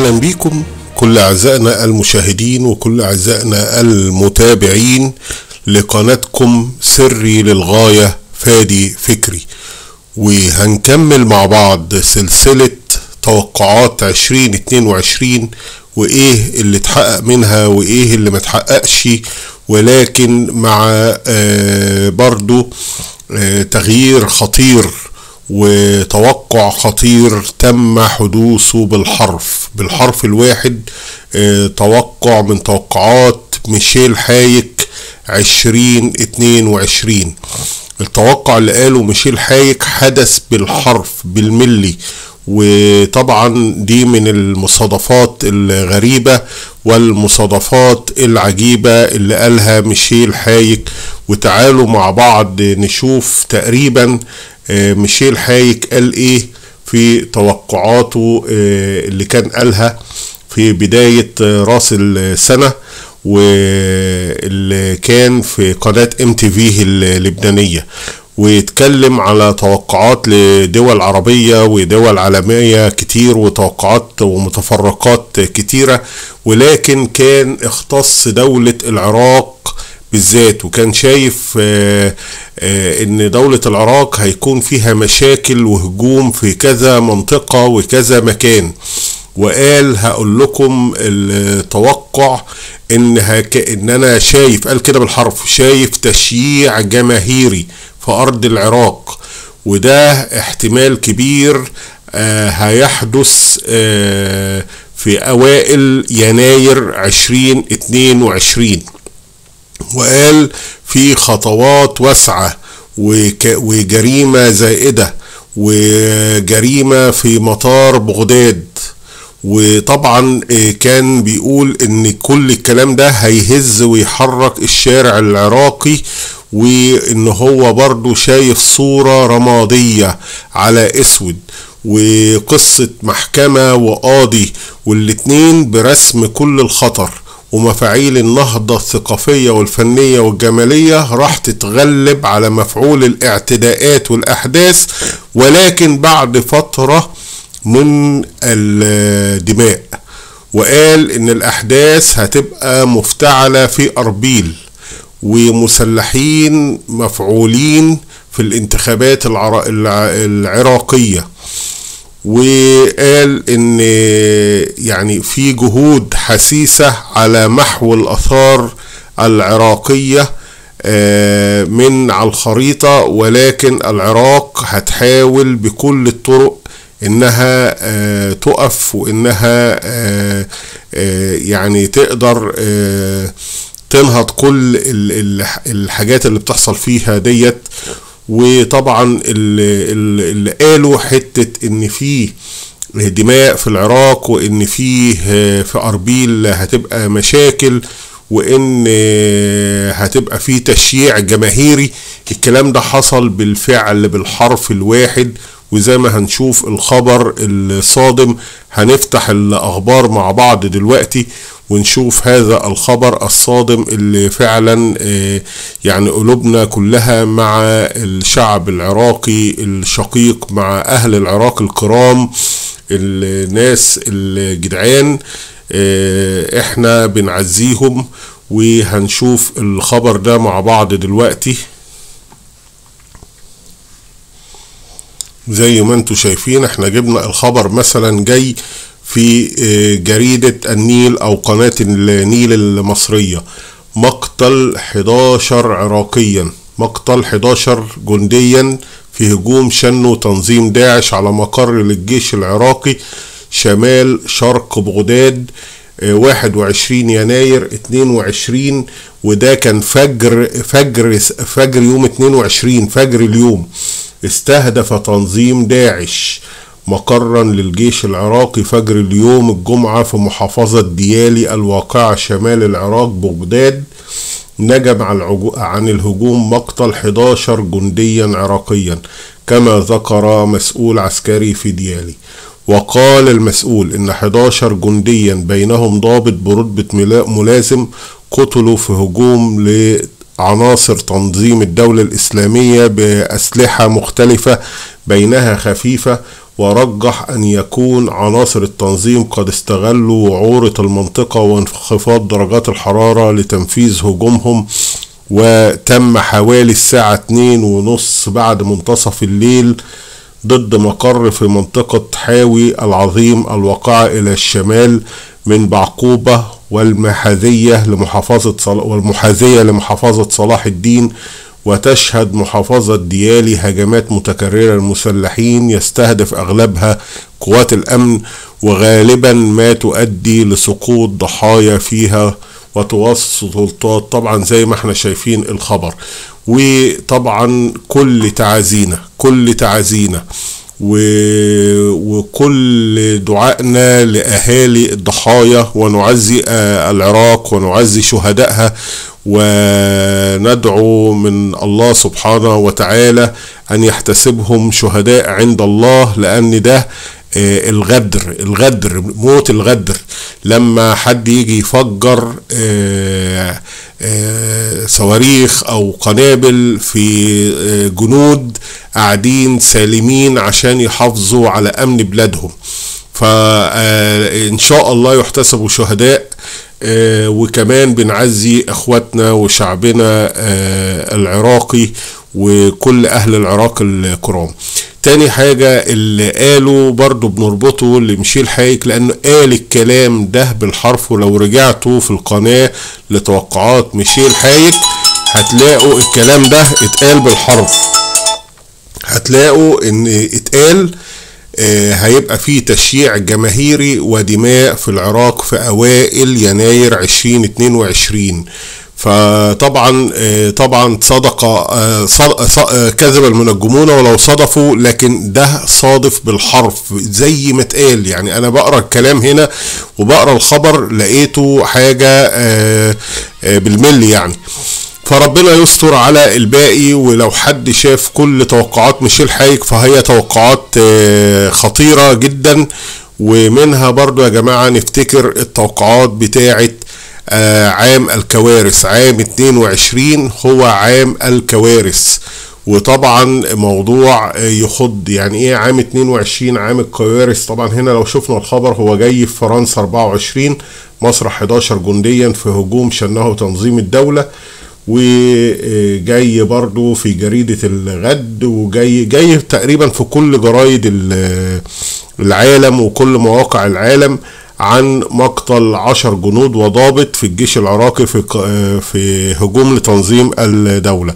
اهلا بيكم كل اعزائنا المشاهدين وكل اعزائنا المتابعين لقناتكم سري للغايه فادي فكري وهنكمل مع بعض سلسله توقعات 2022 وايه اللي اتحقق منها وايه اللي ما اتحققش ولكن مع آه برضو آه تغيير خطير وتوقع خطير تم حدوثه بالحرف بالحرف الواحد اه توقع من توقعات ميشيل حايك عشرين اتنين وعشرين التوقع اللي قاله ميشيل حايك حدث بالحرف بالملي وطبعا دي من المصادفات الغريبة والمصادفات العجيبة اللي قالها ميشيل حايك وتعالوا مع بعض نشوف تقريبا ميشيل حايك قال ايه في توقعاته اللي كان قالها في بداية راس السنة واللي كان في قناة ام تي في اللبنانية ويتكلم على توقعات لدول عربية ودول عالمية كتير وتوقعات ومتفرقات كتيرة ولكن كان اختص دولة العراق بالذات وكان شايف آآ آآ ان دولة العراق هيكون فيها مشاكل وهجوم في كذا منطقة وكذا مكان وقال هقول لكم التوقع ان هك... ان انا شايف قال كده بالحرف شايف تشييع جماهيري في ارض العراق وده احتمال كبير هيحدث في اوائل يناير عشرين اتنين وعشرين وقال في خطوات واسعة وجريمة زائدة وجريمة في مطار بغداد وطبعا كان بيقول ان كل الكلام ده هيهز ويحرك الشارع العراقي وان هو برضو شايف صورة رمادية على اسود وقصة محكمة وقاضي والاتنين برسم كل الخطر ومفاعيل النهضة الثقافية والفنية والجمالية راح تتغلب على مفعول الاعتداءات والأحداث ولكن بعد فترة من الدماء وقال إن الأحداث هتبقى مفتعلة في أربيل ومسلحين مفعولين في الانتخابات العراقية وقال ان يعني في جهود حسيسة على محو الاثار العراقية من على الخريطة ولكن العراق هتحاول بكل الطرق انها تقف وانها يعني تقدر تنهض كل الحاجات اللي بتحصل فيها ديت وطبعا اللي, اللي قالوا حتة ان في دماء في العراق وان فيه في اربيل هتبقى مشاكل وان هتبقى في تشييع جماهيري الكلام ده حصل بالفعل بالحرف الواحد وزي ما هنشوف الخبر الصادم هنفتح الاخبار مع بعض دلوقتي ونشوف هذا الخبر الصادم اللي فعلا يعني قلوبنا كلها مع الشعب العراقي الشقيق مع اهل العراق الكرام الناس الجدعان احنا بنعزيهم وهنشوف الخبر ده مع بعض دلوقتي زي ما انتم شايفين احنا جبنا الخبر مثلا جاي في جريدة النيل او قناة النيل المصرية مقتل 11 عراقيا مقتل 11 جنديا في هجوم شنه تنظيم داعش على مقر للجيش العراقي شمال شرق بغداد 21 يناير 22 وده كان فجر فجر فجر يوم 22 فجر اليوم استهدف تنظيم داعش مقرا للجيش العراقي فجر اليوم الجمعة في محافظة ديالي الواقعة شمال العراق بغداد نجم عن الهجوم مقتل 11 جنديا عراقيا كما ذكر مسؤول عسكري في ديالي وقال المسؤول ان 11 جنديا بينهم ضابط برتبة ملازم قتلوا في هجوم عناصر تنظيم الدولة الإسلامية بأسلحة مختلفة بينها خفيفة ورجح أن يكون عناصر التنظيم قد استغلوا وعورة المنطقة وانخفاض درجات الحرارة لتنفيذ هجومهم وتم حوالي الساعة اتنين ونص بعد منتصف الليل ضد مقر في منطقة حاوي العظيم الواقعة إلى الشمال من بعقوبة والمحاذية لمحافظة صل... والمحاذية لمحافظة صلاح الدين وتشهد محافظة ديالي هجمات متكررة للمسلحين يستهدف أغلبها قوات الأمن وغالبا ما تؤدي لسقوط ضحايا فيها وتوصل سلطات طبعا زي ما احنا شايفين الخبر وطبعا كل تعازينا كل تعازينا و... وكل دعائنا لأهالي الضحايا ونعزي العراق ونعزي شهدائها وندعو من الله سبحانه وتعالى أن يحتسبهم شهداء عند الله لأن ده الغدر الغدر موت الغدر لما حد يجي يفجر صواريخ او قنابل في جنود قاعدين سالمين عشان يحافظوا على امن بلادهم فان شاء الله يحتسبوا شهداء وكمان بنعزي اخواتنا وشعبنا العراقي وكل اهل العراق الكرام تاني حاجة اللي قاله برضو بنربطه لمشيل حايك لانه قال الكلام ده بالحرف ولو رجعتوا في القناة لتوقعات ميشيل حايك هتلاقوا الكلام ده اتقال بالحرف هتلاقوا ان اتقال آه هيبقى فيه تشييع جماهيري ودماء في العراق في اوائل يناير 2022 فطبعا طبعا صدق كذب المنجمون ولو صدفوا لكن ده صادف بالحرف زي ما اتقال يعني انا بقرا الكلام هنا وبقرا الخبر لقيته حاجه بالملي يعني فربنا يستر على الباقي ولو حد شاف كل توقعات ميشيل حايك فهي توقعات خطيره جدا ومنها برضو يا جماعه نفتكر التوقعات بتاعه آه عام الكوارث عام 22 هو عام الكوارث وطبعا موضوع يخض يعني ايه عام 22 عام الكوارث طبعا هنا لو شفنا الخبر هو جاي في فرنسا 24 مصر 11 جنديا في هجوم شنه تنظيم الدولة وجاي برضو في جريدة الغد وجاي جاي تقريبا في كل جرايد العالم وكل مواقع العالم عن مقتل عشر جنود وضابط في الجيش العراقي في في هجوم لتنظيم الدولة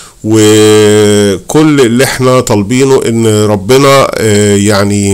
وكل اللي احنا طالبينه ان ربنا يعني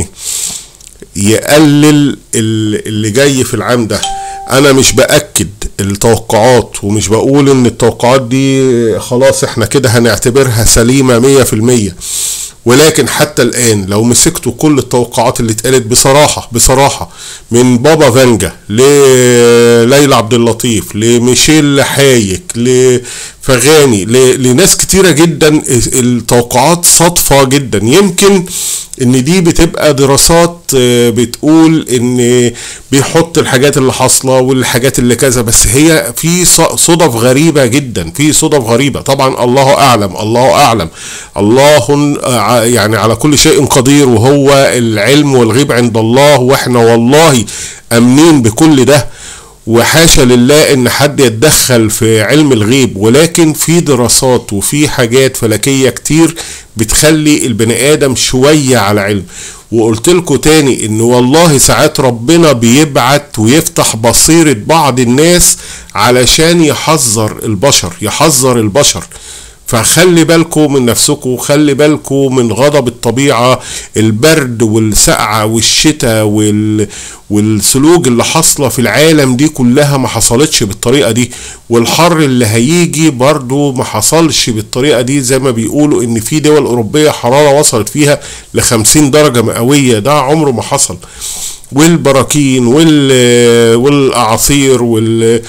يقلل اللي جاي في العام ده انا مش باكد التوقعات ومش بقول ان التوقعات دي خلاص احنا كده هنعتبرها سليمة مية في المية ولكن حتى الان لو مسكتوا كل التوقعات اللي اتقالت بصراحه بصراحه من بابا فانجا لليلى عبد اللطيف لميشيل حايك لفغاني لناس كتيره جدا التوقعات صادفه جدا يمكن ان دي بتبقى دراسات بتقول ان بيحط الحاجات اللي حاصله والحاجات اللي كذا بس هي في صدف غريبه جدا في صدف غريبه طبعا الله اعلم الله اعلم الله يعني على كل شيء قدير وهو العلم والغيب عند الله واحنا والله امنين بكل ده وحاشا لله ان حد يتدخل في علم الغيب ولكن في دراسات وفي حاجات فلكية كتير بتخلي البني ادم شوية على علم وقلت لكم تاني ان والله ساعات ربنا بيبعت ويفتح بصيرة بعض الناس علشان يحذر البشر يحذر البشر فخلي بالكم من نفسكم خلي بالكم من غضب الطبيعة البرد والسقعة والشتاء وال... والسلوج اللي حاصلة في العالم دي كلها ما حصلتش بالطريقة دي والحر اللي هيجي برضو ما حصلش بالطريقة دي زي ما بيقولوا ان في دول اوروبية حرارة وصلت فيها لخمسين درجة مئوية ده عمره ما حصل والبراكين وال والاعاصير وال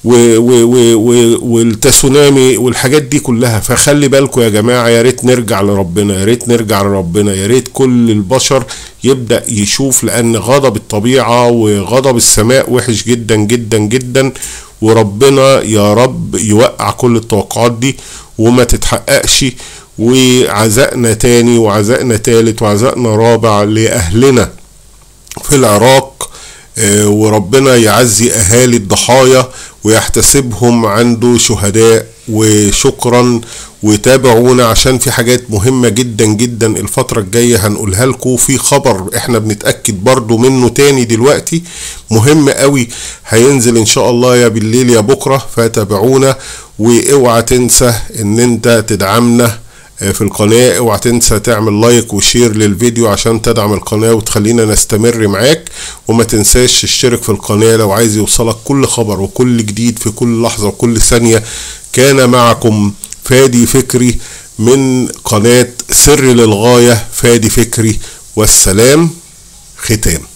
والتسونامي والحاجات دي كلها فخلي بالكم يا جماعه يا ريت نرجع لربنا يا ريت نرجع لربنا يا ريت كل البشر يبدا يشوف لان غضب الطبيعه وغضب السماء وحش جدا جدا جدا وربنا يا رب يوقع كل التوقعات دي وما تتحققش وعزائنا تاني وعزائنا تالت وعزائنا رابع لأهلنا في العراق آه، وربنا يعزي أهالي الضحايا ويحتسبهم عنده شهداء وشكرا وتابعونا عشان في حاجات مهمة جدا جدا الفترة الجاية هنقولها لكم في خبر احنا بنتأكد برضو منه تاني دلوقتي مهم قوي هينزل ان شاء الله يا بالليل يا بكرة فتابعونا واوعى تنسى ان انت تدعمنا في القناة اوعى تنسى تعمل لايك وشير للفيديو عشان تدعم القناة وتخلينا نستمر معاك وما تنساش تشترك في القناة لو عايز يوصلك كل خبر وكل جديد في كل لحظة وكل ثانية كان معكم فادي فكري من قناة سر للغاية فادي فكري والسلام ختام